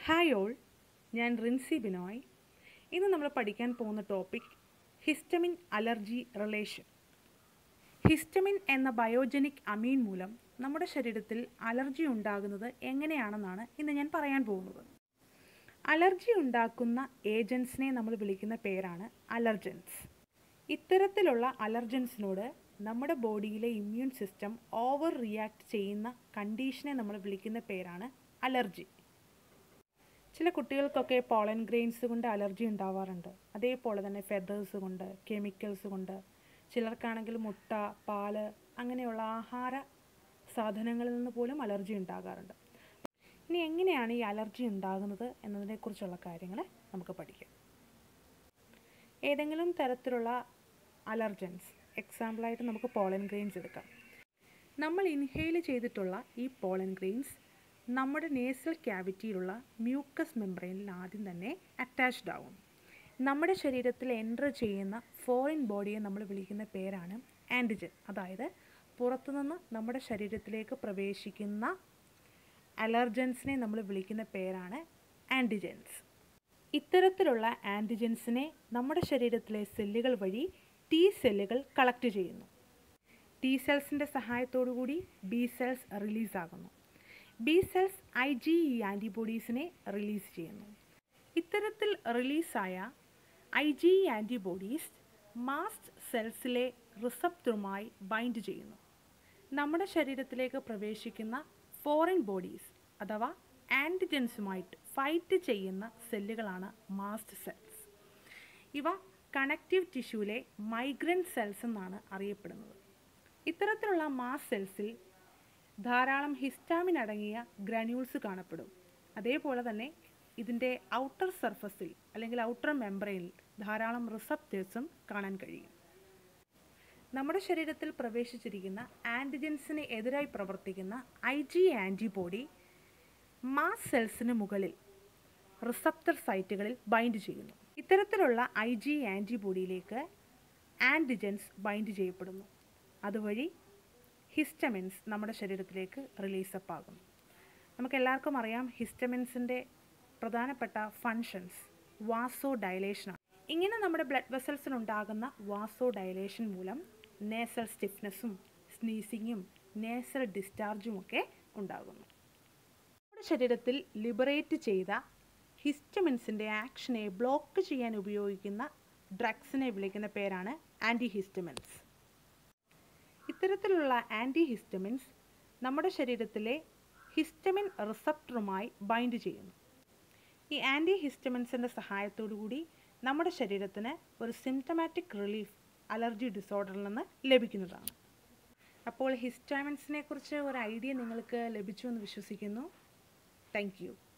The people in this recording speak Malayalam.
ഹായ് ഓൾ ഞാൻ റിൻസി ബിനോയ് ഇന്ന് നമ്മൾ പഠിക്കാൻ പോകുന്ന topic histamine allergy relation histamine എന്ന ബയോജനിക് അമീൻ മൂലം നമ്മുടെ ശരീരത്തിൽ അലർജി ഉണ്ടാകുന്നത് എങ്ങനെയാണെന്നാണ് ഇന്ന് ഞാൻ പറയാൻ പോകുന്നത് അലർജി ഉണ്ടാക്കുന്ന ഏജൻസിനെ നമ്മൾ വിളിക്കുന്ന പേരാണ് അലർജൻസ് ഇത്തരത്തിലുള്ള അലർജൻസിനോട് നമ്മുടെ ബോഡിയിലെ ഇമ്മ്യൂൺ സിസ്റ്റം ഓവർ റിയാക്ട് ചെയ്യുന്ന കണ്ടീഷനെ നമ്മൾ വിളിക്കുന്ന പേരാണ് അലർജി ചില കുട്ടികൾക്കൊക്കെ പോളൻ ഗ്രെയിൻസ് കൊണ്ട് അലർജി ഉണ്ടാവാറുണ്ട് അതേപോലെ തന്നെ ഫെദേഴ്സ് കൊണ്ട് കെമിക്കൽസ് കൊണ്ട് ചിലർക്കാണെങ്കിൽ മുട്ട പാല് അങ്ങനെയുള്ള ആഹാര സാധനങ്ങളിൽ നിന്ന് പോലും അലർജി ഉണ്ടാകാറുണ്ട് ഇനി എങ്ങനെയാണ് ഈ അലർജി ഉണ്ടാകുന്നത് എന്നതിനെക്കുറിച്ചുള്ള കാര്യങ്ങൾ നമുക്ക് പഠിക്കാം ഏതെങ്കിലും തരത്തിലുള്ള അലർജൻസ് എക്സാമ്പിളായിട്ട് നമുക്ക് പോളൻ ഗ്രെയിൻസ് എടുക്കാം നമ്മൾ ഇൻഹെയിൽ ചെയ്തിട്ടുള്ള ഈ പോളൻ ഗ്രെയിൻസ് നമ്മുടെ നേസൽ ക്യാവിറ്റിയിലുള്ള മ്യൂക്കസ് മെംബ്രെയിനിൽ ആദ്യം തന്നെ അറ്റാച്ച്ഡ് ആവും നമ്മുടെ ശരീരത്തിൽ എൻ്റർ ചെയ്യുന്ന ഫോറിൻ ബോഡിയെ നമ്മൾ വിളിക്കുന്ന പേരാണ് ആൻറ്റിജൻ അതായത് പുറത്തുനിന്ന് നമ്മുടെ ശരീരത്തിലേക്ക് പ്രവേശിക്കുന്ന അലർജൻസിനെ നമ്മൾ വിളിക്കുന്ന പേരാണ് ആൻറ്റിജൻസ് ഇത്തരത്തിലുള്ള ആൻറ്റിജൻസിനെ നമ്മുടെ ശരീരത്തിലെ സെല്ലുകൾ വഴി ടി സെല്ലുകൾ കളക്ട് ചെയ്യുന്നു ടി സെൽസിൻ്റെ സഹായത്തോടു കൂടി ബി സെൽസ് റിലീസാകുന്നു B cells I G E ആൻറ്റിബോഡീസിനെ റിലീസ് ചെയ്യുന്നു ഇത്തരത്തിൽ റിലീസായ I G E antibodies mast സെൽസിലെ റിസപ്റ്ററുമായി ബൈൻഡ് ചെയ്യുന്നു നമ്മുടെ ശരീരത്തിലേക്ക് പ്രവേശിക്കുന്ന ഫോറിൻ ബോഡീസ് അഥവാ ആൻറ്റിജൻസുമായിട്ട് ഫൈറ്റ് ചെയ്യുന്ന സെല്ലുകളാണ് മാസ്റ്റ് സെൽസ് ഇവ കണക്റ്റീവ് ടിഷ്യൂവിലെ മൈഗ്രൻ്റ് സെൽസ് എന്നാണ് അറിയപ്പെടുന്നത് ഇത്തരത്തിലുള്ള മാസ് സെൽസിൽ ധാരാളം ഹിസ്റ്റാമിൻ അടങ്ങിയ ഗ്രാന്യൂൾസ് കാണപ്പെടും അതേപോലെ തന്നെ ഇതിൻ്റെ ഔട്ടർ സർഫസിൽ അല്ലെങ്കിൽ ഔട്ടർ മെംബ്രെയിനിൽ ധാരാളം റിസപ്റ്റേഴ്സും കാണാൻ കഴിയും നമ്മുടെ ശരീരത്തിൽ പ്രവേശിച്ചിരിക്കുന്ന ആൻറ്റിജൻസിന് എതിരായി പ്രവർത്തിക്കുന്ന ഐ ജി ആൻറ്റിബോഡി മാസ് സെൽസിന് മുകളിൽ റിസപ്റ്റർ സൈറ്റുകളിൽ ബൈൻഡ് ചെയ്യുന്നു ഇത്തരത്തിലുള്ള ഐ ജി ആൻറ്റിബോഡിയിലേക്ക് ആൻറ്റിജൻസ് ബൈൻഡ് ചെയ്യപ്പെടുന്നു അതുവഴി ഹിസ്റ്റമിൻസ് നമ്മുടെ ശരീരത്തിലേക്ക് റിലീസപ്പ് ആകുന്നു നമുക്കെല്ലാവർക്കും അറിയാം ഹിസ്റ്റമിൻസിൻ്റെ പ്രധാനപ്പെട്ട ഫങ്ഷൻസ് വാസോ ഡയലേഷനാണ് ഇങ്ങനെ നമ്മുടെ ബ്ലഡ് വെസൽസിനുണ്ടാകുന്ന വാസോ ഡയലേഷൻ മൂലം നേസൽ സ്റ്റിഫ്നെസ്സും സ്നീസിങ്ങും നേസൽ ഡിസ്ചാർജും ഒക്കെ ഉണ്ടാകുന്നു നമ്മുടെ ശരീരത്തിൽ ലിബറേറ്റ് ചെയ്ത ഹിസ്റ്റമിൻസിൻ്റെ ആക്ഷനെ ബ്ലോക്ക് ചെയ്യാൻ ഉപയോഗിക്കുന്ന ഡ്രഗ്സിനെ വിളിക്കുന്ന പേരാണ് ആൻറ്റി ഹിസ്റ്റമിൻസ് ഇത്തരത്തിലുള്ള ആൻറ്റി ഹിസ്റ്റമിൻസ് നമ്മുടെ ശരീരത്തിലെ ഹിസ്റ്റമിൻ റിസപ്റ്ററുമായി ബൈൻഡ് ചെയ്യുന്നു ഈ ആൻറ്റി ഹിസ്റ്റമിൻസിൻ്റെ സഹായത്തോടുകൂടി നമ്മുടെ ശരീരത്തിന് ഒരു സിംറ്റമാറ്റിക് റിലീഫ് അലർജി ഡിസോർഡറിൽ നിന്ന് ലഭിക്കുന്നതാണ് അപ്പോൾ ഹിസ്റ്റാമിൻസിനെ കുറിച്ച് ഒരു ഐഡിയ നിങ്ങൾക്ക് ലഭിച്ചു എന്ന് വിശ്വസിക്കുന്നു താങ്ക് യു